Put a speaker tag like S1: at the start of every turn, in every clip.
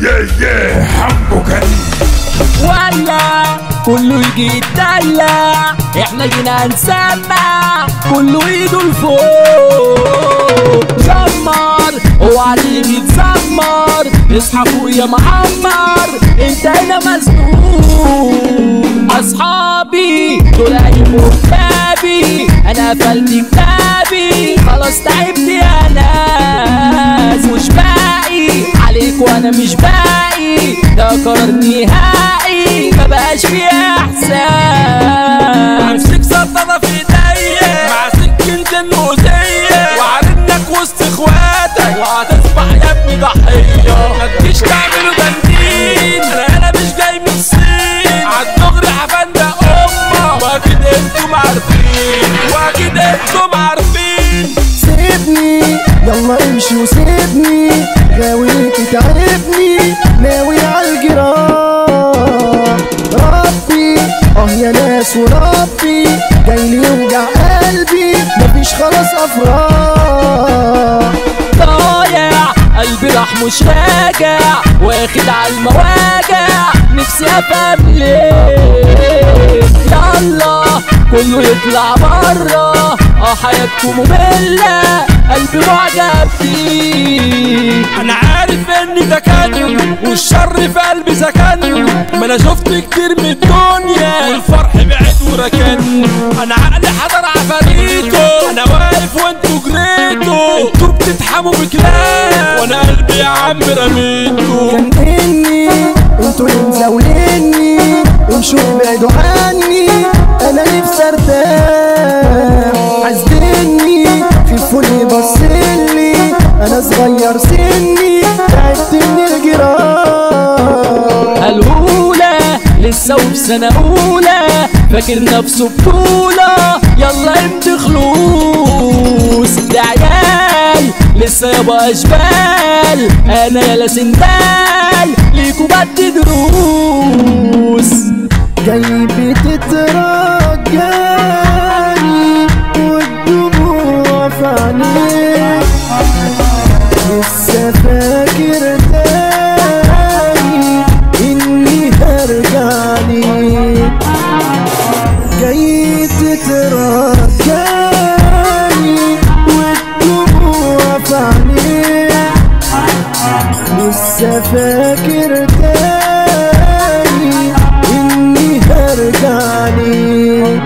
S1: يا يا حمو كريم
S2: ولا كله يجي يتدلع احنا جينا نسمع كله ايده لفوق شمر اوعى تيجي تسمر اصحى فوق يا معمر انت هنا مزنوق اصحابي دول هيبقوا كتابي انا قفلت كتابي خلاص تعبت يا ناس مش باقي عليك وانا مش باقي ده قرار نهائي مبقاش فيه احسان
S3: امسك سلطنة في ايديا مع سكينة المؤذية وعارضنك وسط اخواتك وهتصبح يا ابني ضحية ما تجيش تعملوا بنزين انا انا مش جاي من الصين عالدغري حفندق امك واكيد انتم عارفين واكيد انتم عارفين
S4: سيبني يلا امشي وسيبني غاوي تتعبني ناوي عالجراح ربي اه يا ناس وربي جاي لي يوجع قلبي مفيش خلاص افراح
S2: ضايع قلبي راح مش راجع واخد على المواجع نفسي افهم ليه يلا كله يطلع بره اه حياتكم مملة قلبي معجب فيه
S3: انا عارف ان ده كان والشر في قلبي سكن ما انا شفت كتير من الدنيا والفرح بعيد وركن انا عقلي حضر عفاريته انا واقف وانتوا جريتوا انتوا بتتحموا بكلام وانا قلبي يا عم رميته
S4: كان اني انتوا اللي مزاوليني امشوا ابعدوا عني انا نفسي ارتاح عزلني في الفل بصلي انا صغير سني تعبت من الجراح
S2: الأولى لسه وفي سنة أولى فاكر نفسه بطولة يلا امت خلوص ده عيال لسه يابا أشبال أنا يالا سندال ليكوا بدي دروس
S4: جاي بتترجاني والدموع في عينيك لسه فاكر تاني اني هرجع ليك جاي تترجاني والدموع في عينيك لسه فاكر تاني اني هرجع ليك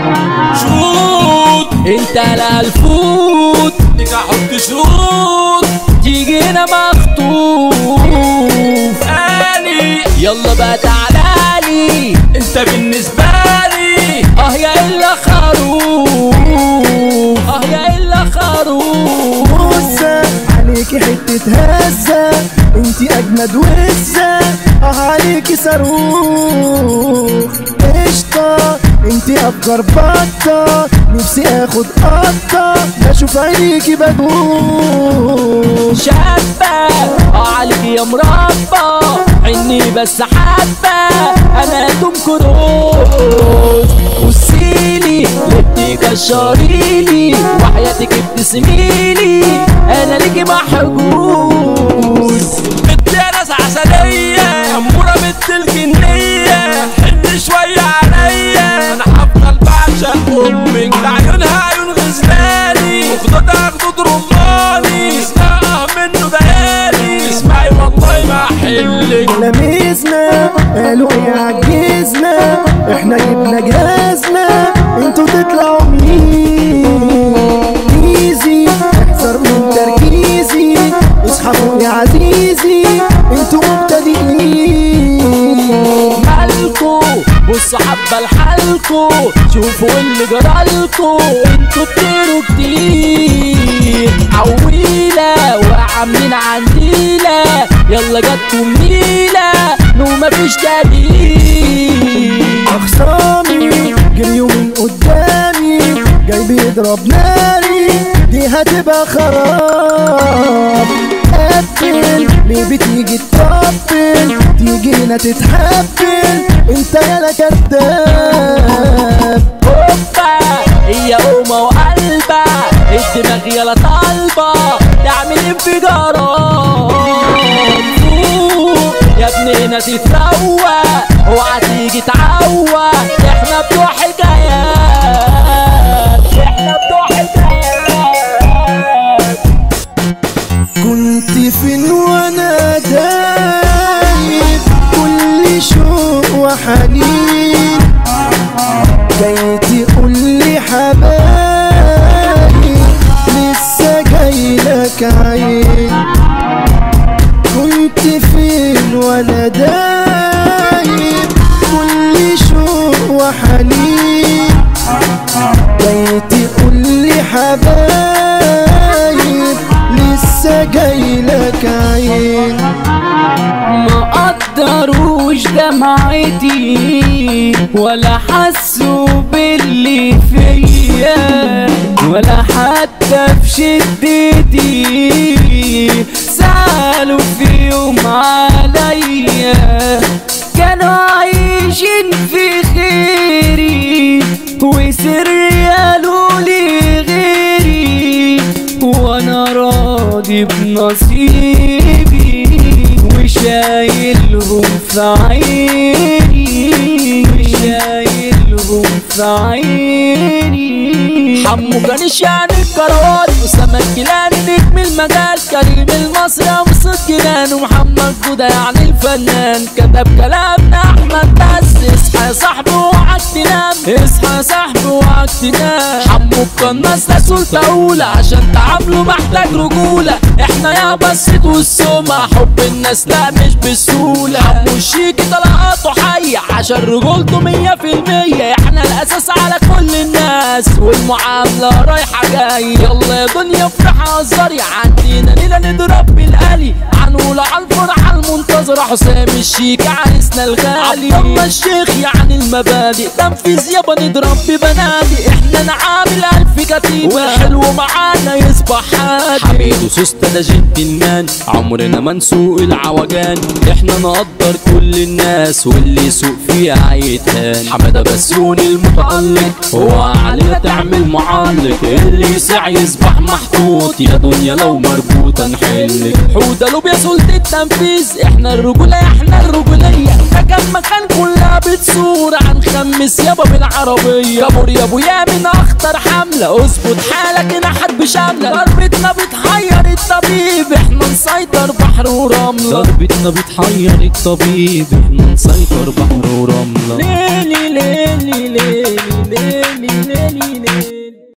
S3: شروط
S2: انت لا الفوت
S3: ليك احط شروط
S2: تيجي هنا مخطوف
S3: اني
S2: يلا بقى تعالالي
S3: انت بالنسبة لي
S2: اه يا الا خروف اه يا الا خروف
S4: بصة عليكي حتة هزة انتي اجمد وزة اه عليكي صاروخ قشطة انتي افجر بطة نفسي اخد قطة بشوف عينيكي بدوخ
S2: شابة اه عليك يا مربى عني بس حبة انا توم كروز بصيلي لبتي كشريلي وحياتك ابتسميلي انا ليكي محجوز
S3: بنت يا ناس عسلية أمورة بنت الجنية حن شوية عليا أنا هفضل بعشق أمك ده عيونها عيون غزلاني وخدودها خدود رماني اسمها منه بقالي اسمعي والله ما أحلك
S4: لميزنا قالوا ايه عجزنا احنا جبنا جهازنا انتوا تطلعوا مين ايزي احذر من تركيزي اصحى فوق يا عزيزي انتوا مبتدئين
S2: مالكو بصوا حبة لحالكو شوفوا اللي جرالكو انتوا بتقروا كتير عويلة وعاملين عنديلة يلا جاتكم نيلة نو مفيش تغيير
S4: اخصامي جريوا من قدامي جاي بيضرب ناري دي هتبقى خراب قفل ليه بتيجي تطبل تيجي هنا تتحبل انت يالا كداب
S2: هوبا هي قومة وقلبة الدماغ يلا طالبة تعمل انفجارات فوق تتروق اوعى تيجي تعوق احنا بتوع حكايات احنا بتوع حكايات
S4: كنت فين وانا دايب كل شوق وحنين جاي تقول لي حبايب لسه جاي لك عين كنت فين وانا دايب كل شوق وحنين جاي تقول لي حبايب لسه جاي لك عين
S2: ما قدروش دمعتي ولا حسوا باللي فيا ولا حتى في شدتي سألوا في يوم عليا كانوا عايشين في خيري وسر قالوا لي غيري وانا راضي بنصيبي وشايلهم في عيني وشايلهم في عيني حمو كانش يعني القرار أسامة الجيلاني نجم المجال كريم المصري أبو صوت جنان ومحمد جودة يعني الفنان كتب كلامنا أحمد بس اصحى يا صاحبي وعد تنام اصحى يا صاحبي وعد تنام حمو القناص ده سلطة أولى عشان تعامله محتاج رجولة احنا يا بسيط والسمع حب الناس لا مش بسهولة حمو الشيكي طلعاته حية عشان رجولته مية في المية احنا الأساس على كل الناس والمعاملة رايحة جاية يلا يا دنيا افرحي هزاري عندنا ليلة نضرب بالآلي هنقول على الفرحة المنتظرة حسام الشيك عريسنا الغالي عبد الله الشيخ يعني المبادئ تنفيذ يابا نضرب ببنادق احنا نعامل ألف كتيبة والحلو معانا يصبح هادي حميد وسوسته ده جنتلمان عمرنا ما نسوق العوجان احنا نقدر كل الناس واللي يسوق فيها عيتهان حماده بسيون المتألق هو علينا تعمل معلق اللي يسع يصبح محطوط يا دنيا لو مربوطة نحلك حودة لوب يا سلطة التنفيذ احنا الرجولة احنا الرجولية مكان مكان كلها بتصور هنخمس يابا بالعربية كابور يا ابويا من اخطر حملة اظبط حالك هنا حرب شاملة ضربتنا بتحير الطبيب احنا نسيطر بحر ورملة ضربتنا بتحير الطبيب احنا نسيطر بحر ورملة ليلي ليلي ليلي ليلي ليلي ليلي